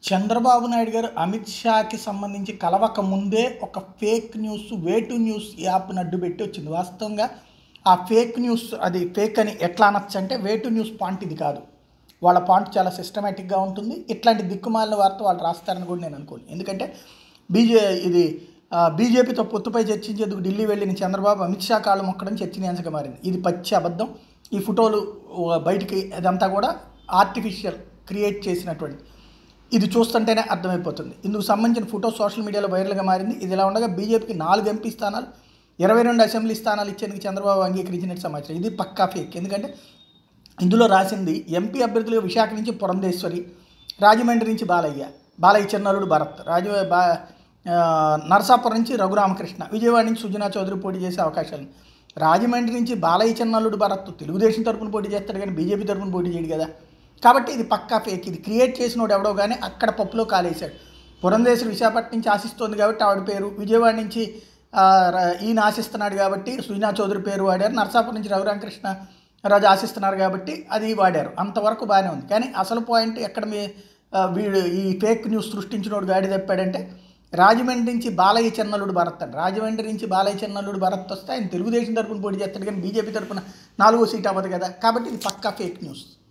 చంద్రబాబు నాయుడు గారు అమిత్ షాకి సంబంధించి కలవక ముందే ఒక ఫేక్ న్యూస్ వేటు న్యూస్ యాప్ని అడ్డుపెట్టి వచ్చింది వాస్తవంగా ఆ ఫేక్ న్యూస్ అది ఫేక్ అని ఎట్లా అనొచ్చు అంటే వేటు న్యూస్ పాయింట్ ఇది కాదు వాళ్ళ పాయింట్ చాలా సిస్టమేటిక్గా ఉంటుంది ఇట్లాంటి దిక్కుమాలిన వార్త వాళ్ళు రాస్తారని కూడా నేను అనుకోను ఎందుకంటే బీజే ఇది ఆ, బీజేపీతో పొత్తుపై చర్చించేందుకు ఢిల్లీ వెళ్ళిన చంద్రబాబు అమిత్ షా కాళ్ళు మొక్కడం చర్చనీయాంశంగా మారింది ఇది పచ్చి అబద్ధం ఈ ఫోటోలు ఆ, బయటికి అదంతా కూడా ఆర్టిఫిషియల్ క్రియేట్ చేసినటువంటి ఇది చూస్తుంటేనే అర్థమైపోతుంది ఇందుకు సంబంధించిన ఫోటో సోషల్ మీడియాలో వైరల్గా మారింది ఇది ఇలా ఉండగా బీజేపీకి నాలుగు ఎంపీ స్థానాలు ఇరవై రెండు అసెంబ్లీ స్థానాలు ఇచ్చేందుకు చంద్రబాబు అంగీకరించినట్టు సమాచారం ఇది పక్కా ఫేక్ ఎందుకంటే ఇందులో రాసింది ఎంపీ అభ్యర్థులు విశాఖ నుంచి పురంధేశ్వరి రాజమండ్రి నుంచి బాలయ్య బాలయ్య చిన్నలుడు భరత్ రాజ బా ఆ, నరసాపురం నుంచి రఘురామకృష్ణ విజయవాడ నుంచి సుజనా చౌదరి పోటీ చేసే అవకాశాలు ఉన్నాయి. రాజమండ్రి నుంచి బాలయ్య చిన్నల్లుడు భరత్ తెలుగుదేశం తరపున పోటీ చేస్తాడు కానీ బీజేపీ తరపున పోటీ చేయడు కదా కాబట్టి ఇది పక్కా ఫేక్ ఇది క్రియేట్ చేసినోడు ఎవడో కానీ అక్కడ పప్పులో కాలేశాడు పురంధేశ్వరి విశాఖపట్నం నుంచి ఆశిస్తోంది కాబట్టి ఆవిడ పేరు విజయవాడ నుంచి ఆ, ర- ఈయన ఆశిస్తున్నాడు కాబట్టి సుజనా చౌదరి పేరు వాడారు నరసాపురం నుంచి రఘురామకృష్ణ రాజు ఆశిస్తున్నారు కాబట్టి అది వాడారు అంతవరకు బాగానే ఉంది కానీ అసలు పాయింట్ ఎక్కడ మీ ఆ, వీడు ఈ ఫేక్ న్యూస్ సృష్టించినోడు గాడి తప్పాడంటే రాజమండ్రి నుంచి బాలయ్య చెన్నల్లుడు భరత్ అండి రాజమండ్రి నుంచి బాలయ్య చెన్నల్లుడు భరత్ వస్తే ఆయన తెలుగుదేశం తరపున పోటీ చేస్తాడు కానీ బీజేపీ తరపున నాలుగో సీట్ అవ్వదు కదా కాబట్టి ఇది పక్కా ఫేక్ న్యూస్